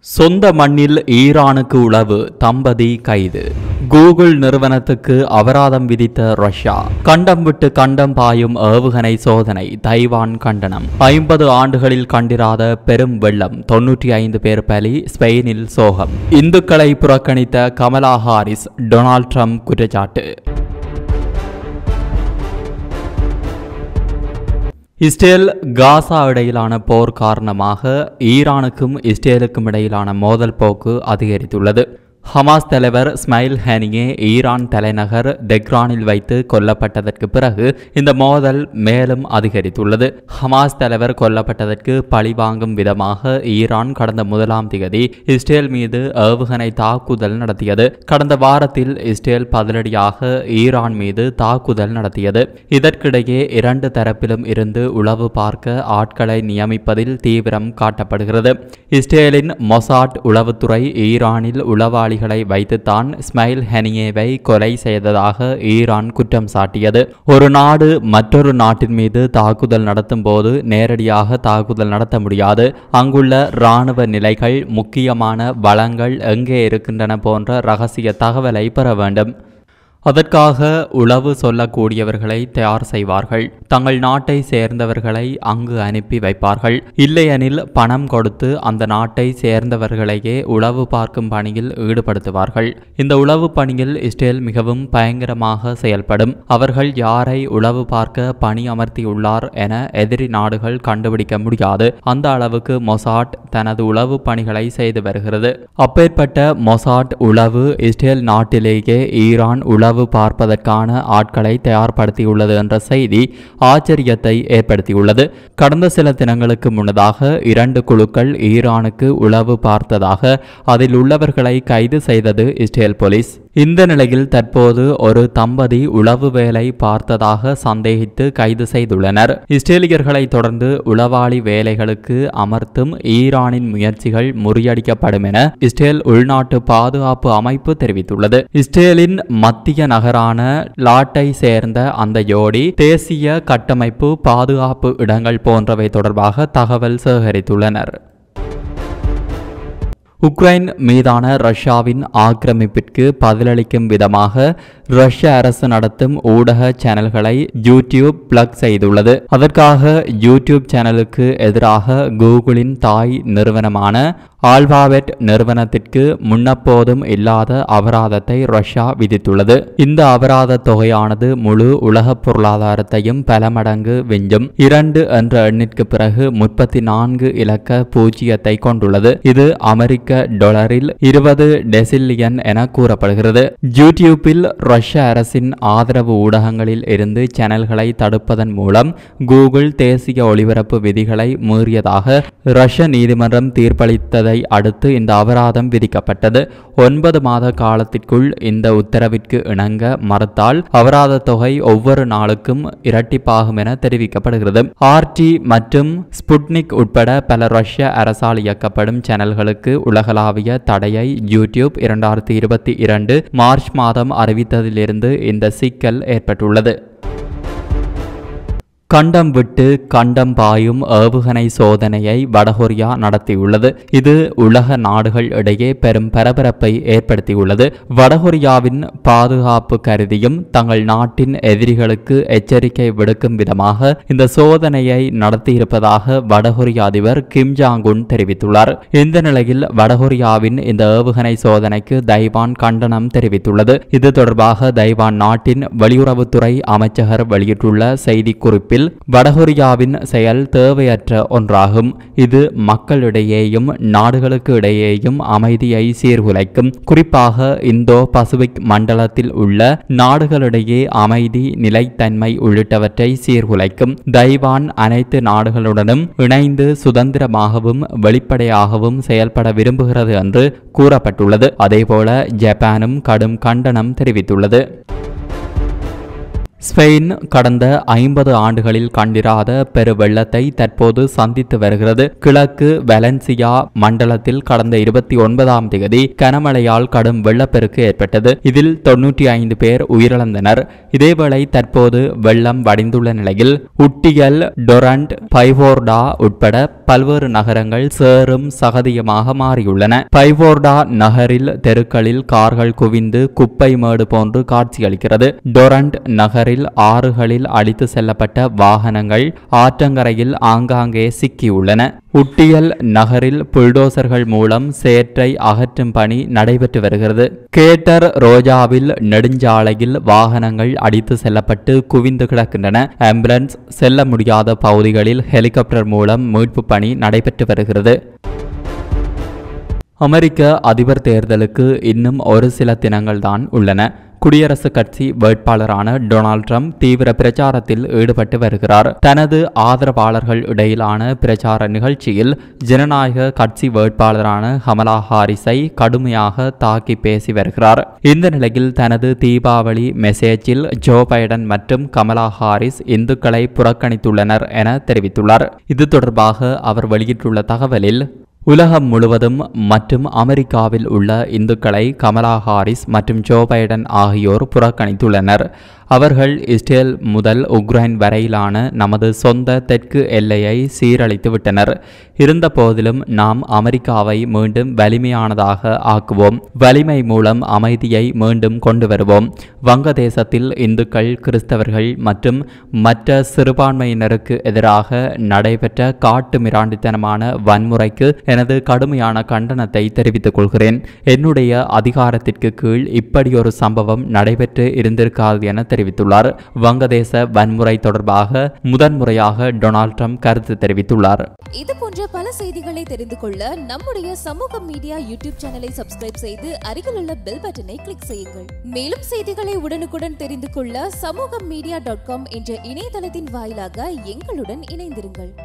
சொந்த மண்ணில் ஈரானுக்கு உளவு தம்பதி கைது கூகுள் நிறுவனத்துக்கு அபராதம் விதித்த ரஷ்யா கண்டம் விட்டு கண்டம் பாயும் ஏவுகணை சோதனை தைவான் கண்டனம் ஐம்பது ஆண்டுகளில் கண்டிராத பெரும் வெள்ளம் தொன்னூற்றி ஐந்து பேர் பலி ஸ்பெயினில் சோகம் இந்துக்களை புறக்கணித்த கமலா ஹாரிஸ் டொனால்ட் ட்ரம்ப் குற்றச்சாட்டு இஸ்ரேல் காசா இடையிலான போர் காரணமாக ஈரானுக்கும் இஸ்ரேலுக்கும் இடையிலான மோதல் போக்கு அதிகரித்துள்ளது ஹமாஸ் தலைவர் ஸ்மைல் ஹனியே ஈரான் தலைநகர் தெக்ரானில் வைத்து கொல்லப்பட்டதற்கு பிறகு இந்த மோதல் மேலும் அதிகரித்துள்ளது ஹமாஸ் தலைவர் கொல்லப்பட்டதற்கு பழிவாங்கும் விதமாக ஈரான் கடந்த முதலாம் திகதி இஸ்ரேல் மீது ஏவுகணை தாக்குதல் நடத்தியது கடந்த வாரத்தில் இஸ்ரேல் பதிலடியாக ஈரான் மீது தாக்குதல் நடத்தியது இதற்கிடையே இரண்டு தரப்பிலும் இருந்து உளவு பார்க்க ஆட்களை நியமிப்பதில் தீவிரம் காட்டப்படுகிறது இஸ்ரேலின் மொசாட் உளவுத்துறை ஈரானில் உளவாளிகளை வைத்துத்தான் ஸ்மைல் ஹெனியேவை கொலை செய்ததாக ஈரான் குற்றம் சாட்டியது ஒரு நாடு மற்றொரு நாட்டின் மீது தாக்குதல் நடத்தும் போது நேரடியாக தாக்குதல் நடத்த முடியாது அங்குள்ள இராணுவ நிலைகள் முக்கியமான வளங்கள் எங்கே இருக்கின்றன போன்ற ரகசிய தகவலை பெற வேண்டும் அதற்காக உளவு சொல்லக்கூடியவர்களை தயார் செய்வார்கள் தங்கள் நாட்டை சேர்ந்தவர்களை அங்கு அனுப்பி வைப்பார்கள் இல்லையெனில் பணம் கொடுத்து அந்த நாட்டை சேர்ந்தவர்களையே உளவு பார்க்கும் பணியில் ஈடுபடுத்துவார்கள் இந்த உளவு பணியில் இஸ்ரேல் மிகவும் பயங்கரமாக செயல்படும் அவர்கள் யாரை உளவு பார்க்க பணி அமர்த்தியுள்ளார் என எதிரி நாடுகள் கண்டுபிடிக்க முடியாது அந்த அளவுக்கு மொசாட் தனது உளவு பணிகளை செய்து வருகிறது அப்பேற்பட்ட மொசாட் உளவு இஸ்ரேல் நாட்டிலேயே ஈரான் உளவு பார்ப்பதற்கான ஆட்களை தயார்படுத்தியுள்ளது என்ற செய்தி ஆச்சரியத்தை ஏற்படுத்தியுள்ளது கடந்த சில தினங்களுக்கு முன்னதாக இரண்டு குழுக்கள் ஈரானுக்கு உளவு பார்த்ததாக அதில் உள்ளவர்களை கைது செய்தது இஸ்ரேல் போலீஸ் இந்த நிலையில் தற்போது ஒரு தம்பதி உளவு வேலை பார்த்ததாக சந்தேகித்து கைது செய்துள்ளனர் இஸ்ரேலியர்களை தொடர்ந்து உளவாளி வேலைகளுக்கு அமர்த்தும் ஈரானின் முயற்சிகள் முறியடிக்கப்படும் என இஸ்ரேல் உள்நாட்டு பாதுகாப்பு அமைப்பு தெரிவித்துள்ளது இஸ்ரேலின் மத்திய நகரான லாட்டை சேர்ந்த அந்த ஜோடி தேசிய கட்டமைப்பு பாதுகாப்பு இடங்கள் போன்றவை தொடர்பாக தகவல் சேகரித்துள்ளனர் உக்ரைன் மீதான ரஷ்யாவின் ஆக்கிரமிப்பிற்கு பதிலளிக்கும் விதமாக ரஷ்ய அரசு நடத்தும் ஊடக சேனல்களை யூடியூப் பிளக் செய்துள்ளது அதற்காக யூடியூப் சேனலுக்கு எதிராக கூகுளின் தாய் நிறுவனமான ஆல்பாபெட் நிறுவனத்திற்கு முன்னப்போதும் இல்லாத அபராதத்தை ரஷ்யா விதித்துள்ளது இந்த அபராத தொகையானது முழு உலக பொருளாதாரத்தையும் பல மடங்கு விஞ்சும் இரண்டு என்ற எண்ணிற்கு பிறகு முப்பத்தி நான்கு இலக்க பூஜ்ஜியத்தை கொண்டுள்ளது இது அமெரிக்க டாலரில் இருபது டெசில்லியன் என கூறப்படுகிறது யூடியூப்பில் ரஷ்ய அரசின் ஆதரவு ஊடகங்களில் இருந்து சேனல்களை தடுப்பதன் மூலம் கூகுள் தேசிய ஒளிபரப்பு விதிகளை மீறியதாக ரஷ்ய நீதிமன்றம் தீர்ப்பளித்ததை அடுத்து இந்த அபராதம் விதிக்கப்பட்டது ஒன்பது மாத காலத்திற்குள் இந்த உத்தரவிற்கு இணங்க மறுத்தால் அபராத தொகை ஒவ்வொரு நாளுக்கும் இரட்டிப்பாகும் என தெரிவிக்கப்படுகிறது ஆர்டி மற்றும் ஸ்புட்னிக் உட்பட பல ரஷ்ய அரசால் இயக்கப்படும் சேனல்களுக்கு உலகளாவிய தடையை யூடியூப் இரண்டாயிரத்தி இருபத்தி இரண்டு மார்ச் மாதம் அறிவித்ததிலிருந்து இந்த சிக்கல் ஏற்பட்டுள்ளது கண்டம் விட்டு கண்டம் பாயும் ஏவுகணை சோதனையை வடகொரியா நடத்தியுள்ளது இது உலக நாடுகள் இடையே பெரும் பரபரப்பை ஏற்படுத்தியுள்ளது வடகொரியாவின் பாதுகாப்பு கருதியும் தங்கள் நாட்டின் எதிரிகளுக்கு எச்சரிக்கை விடுக்கும் விதமாக இந்த சோதனையை நடத்தியிருப்பதாக வடகொரிய அதிபர் கிம் ஜாங் உன் தெரிவித்துள்ளார் இந்த நிலையில் வடகொரியாவின் இந்த ஏவுகணை சோதனைக்கு தைவான் கண்டனம் தெரிவித்துள்ளது இது தொடர்பாக தைவான் நாட்டின் வெளியுறவுத்துறை அமைச்சகர் வெளியிட்டுள்ள செய்திக்குறிப்பில் வடகொரியாவின் செயல் தேவையற்ற ஒன்றாகும் இது மக்களிடையேயும் நாடுகளுக்கு இடையேயும் அமைதியை சீர்குலைக்கும் குறிப்பாக இந்தோ பசிபிக் மண்டலத்தில் உள்ள நாடுகளிடையே அமைதி நிலைத்தன்மை உள்ளிட்டவற்றை சீர்குலைக்கும் தைவான் அனைத்து நாடுகளுடனும் இணைந்து சுதந்திரமாகவும் வெளிப்படையாகவும் செயல்பட விரும்புகிறது என்று கூறப்பட்டுள்ளது அதேபோல ஜப்பானும் கடும் கண்டனம் தெரிவித்துள்ளது ஸ்பெயின் கடந்த ஐம்பது ஆண்டுகளில் கண்டிராத பெரு வெள்ளத்தை தற்போது சந்தித்து வருகிறது கிழக்கு வலன்சியா மண்டலத்தில் கடந்த இருபத்தி ஒன்பதாம் தேதி கனமழையால் கடும் வெள்ளப்பெருக்கு ஏற்பட்டது இதில் தொன்னூற்றி ஐந்து பேர் உயிரிழந்தனர் இதேவேளை தற்போது வெள்ளம் வடிந்துள்ள நிலையில் உட்டியல் டொரண்ட் பைவோர்டா உட்பட பல்வேறு நகரங்கள் சேறும் சகதியமாக மாறியுள்ளன பைவோர்டா நகரில் தெருக்களில் கார்கள் குவிந்து குப்பை மேடு போன்று காட்சியளிக்கிறது டொரண்ட் நகரில் ஆறுகளில் அடித்து செல்லப்பட்ட வாகனங்கள் ஆற்றங்கரையில் ஆங்காங்கே சிக்கியுள்ளன உட்டியல் நகரில் புல்டோசர்கள் மூலம் சேற்றை அகற்றும் பணி நடைபெற்று வருகிறது கேட்டர் ரோஜாவில் நெடுஞ்சாலையில் வாகனங்கள் அடித்து செல்லப்பட்டு குவிந்து கிடக்கின்றன ஆம்புலன்ஸ் செல்ல முடியாத பகுதிகளில் ஹெலிகாப்டர் மூலம் மீட்பு பணி நடைபெற்று வருகிறது அமெரிக்க அதிபர் தேர்தலுக்கு இன்னும் ஒரு சில தினங்கள் தான் உள்ளன குடியரசுக் கட்சி வேட்பாளரான டொனால்ட் ட்ரம்ப் தீவிர பிரச்சாரத்தில் ஈடுபட்டு வருகிறார் தனது ஆதரவாளர்கள் இடையிலான பிரச்சார நிகழ்ச்சியில் ஜனநாயக கட்சி வேட்பாளரான கமலா ஹாரிஸை கடுமையாக தாக்கி பேசி வருகிறார் இந்த நிலையில் தனது தீபாவளி மெசேஜில் ஜோ பைடன் மற்றும் கமலா ஹாரிஸ் இந்துக்களை புறக்கணித்துள்ளனர் என தெரிவித்துள்ளார் இது தொடர்பாக அவர் வெளியிட்டுள்ள தகவலில் உலகம் முழுவதும் மற்றும் அமெரிக்காவில் உள்ள இந்துக்களை கமலா ஹாரிஸ் மற்றும் ஜோ பைடன் ஆகியோர் புறக்கணித்துள்ளனர் அவர்கள் இஸ்ரேல் முதல் உக்ரைன் வரையிலான நமது சொந்த தெற்கு எல்லையை சீரழித்து விட்டனர் இருந்த போதிலும் நாம் அமெரிக்காவை மீண்டும் வலிமையானதாக ஆக்குவோம் வலிமை மூலம் அமைதியை மீண்டும் கொண்டு வருவோம் வங்கதேசத்தில் இந்துக்கள் கிறிஸ்தவர்கள் மற்றும் மற்ற சிறுபான்மையினருக்கு எதிராக நடைபெற்ற காட்டு மிராண்டித்தனமான வன்முறைக்கு எனது கடுமையான கண்டனத்தை தெரிவித்துக் கொள்கிறேன் என்னுடைய அதிகாரத்திற்கு கீழ் இப்படியொரு சம்பவம் நடைபெற்று இருந்திருக்காது என தெரிவித்துள்ளார் வங்கதேச வன்முறை தொடர்பாக முதன்முறையாக டொனால்ட் ட்ரம்ப் கருத்து தெரிவித்துள்ளார் இது போன்ற பல செய்திகளை தெரிந்து கொள்ள நம்முடைய சமூக மீடியா யூடியூப் சேனலை சப்ஸ்கிரைப் செய்து அருகில் உள்ள பெல் பட்டனை கிளிக் செய்யுங்கள் மேலும் செய்திகளை உடனுக்குடன் தெரிந்து கொள்ள சமூக மீடியா டாட் காம் என்ற இணையதளத்தின் வாயிலாக எங்களுடன் இணைந்திருங்கள்